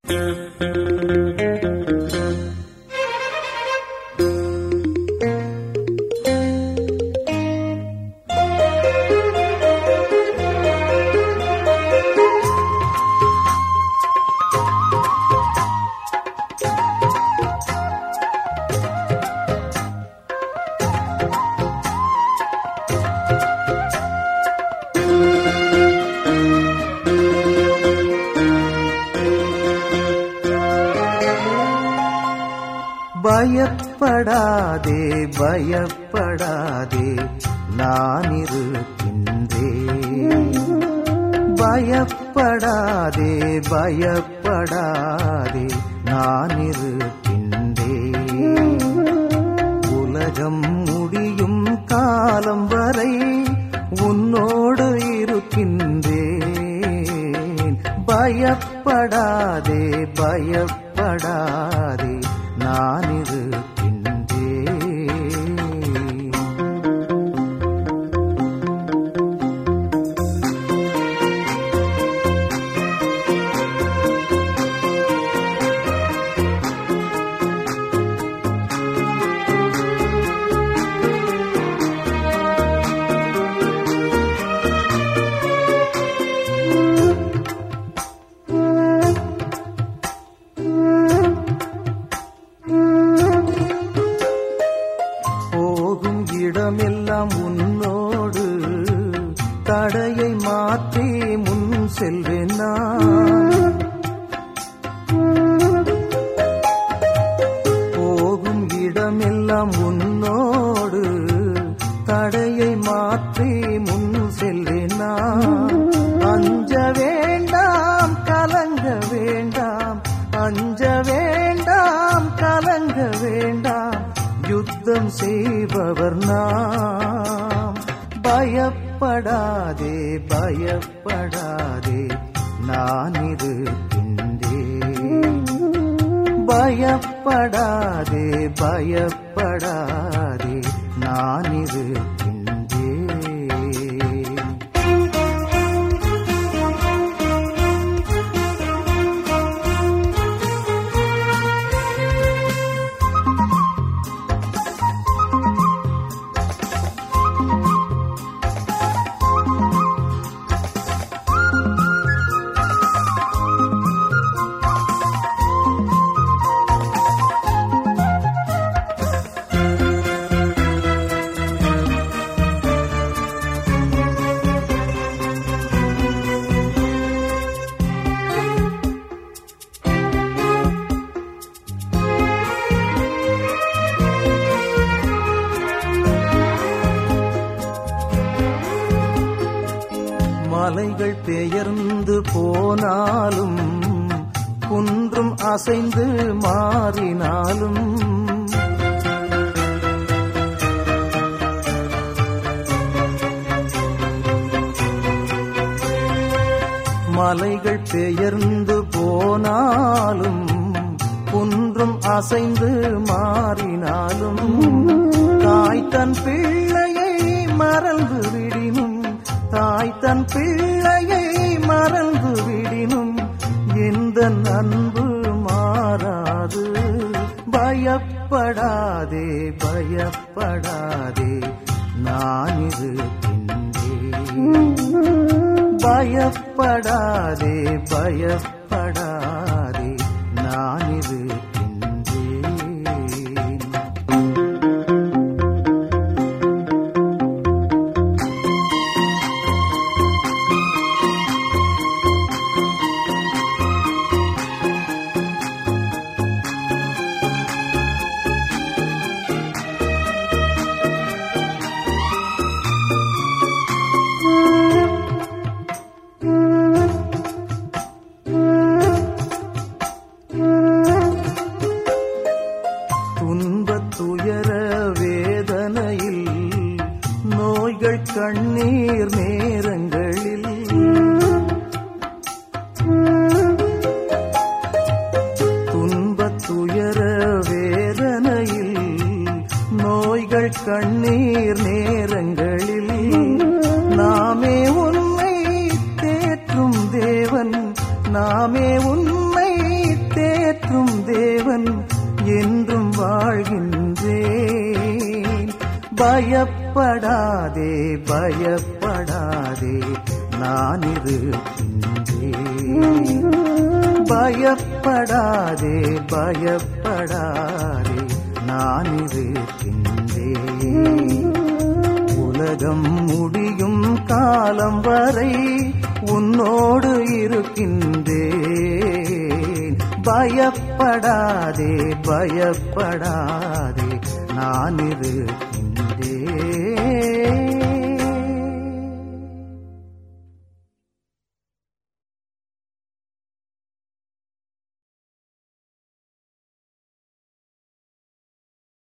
பயப்படாதே பயப்படாதே நான் இருக்கின்றேன் பயப்படாதே பயப்படாதே நான் இருக்கின்றேன் உலகம் முடியும் காலம் வரை உன்னோடு இருக்கின்றேன் பயப்படாதே பயப்படாதே நான் இருக்கின்றேன் போகும் இடமெல்லாம் உன்னோடு தடையை மாற்றி முன் செல்வேன் நான் போகும் இடமெல்லாம் உன்னோடு தடையை மாற்றி முன் செல்வேன் நான் அஞ்ச வேண்டாம் கலங்க வேண்டாம் அஞ்ச வேண்டாம் கலங்க வேண்டாம் யுத்தம் செய்பவர் நாம் பயப்படாதே பயப்படாதே நான் இருக்கின்றேன் பயப்படாதே பயப்படாதே நான் இருக்கின்றேன் மலைகள் பெயர்ந்து போனாலும் குன்றும் அசைந்து மாறினாலும் மலைகள் பெயர்ந்து போனாலும் குன்றும் அசைந்து மாறினாலும் தாய் தன் பிள்ளையை மறந்து விடினும் தாய் தன் பிள்ளையை மறந்து விடினும் எந்த அன்பு மாறாது பயப்படாதே பயப்படாதே நான் இருக்கின்றேன் பயப்படாதே பயப்படாதே நான் இருக்கின்றேன் துன்பத் துயர வேதனையில் நோய்கள் கண்ணீர் நேரங்களில் துன்பத் துயர வேதனையில் நோய்கள் கண்ணீர் நேரங்களில் நாமே உன்னை தேற்றும் தேவன் நாமே உன்னை பயப்படாதே பயப்படாதே நான் இருக்கின்றேன் பயப்படாதே பயப்படாதே நான் இருக்கின்றேன் உலகம் முடியும் காலம் வரை உன்னோடு இருக்கின்றேன் பயப்படாதே பயப்படாதே நான் இருக்கின்றேன்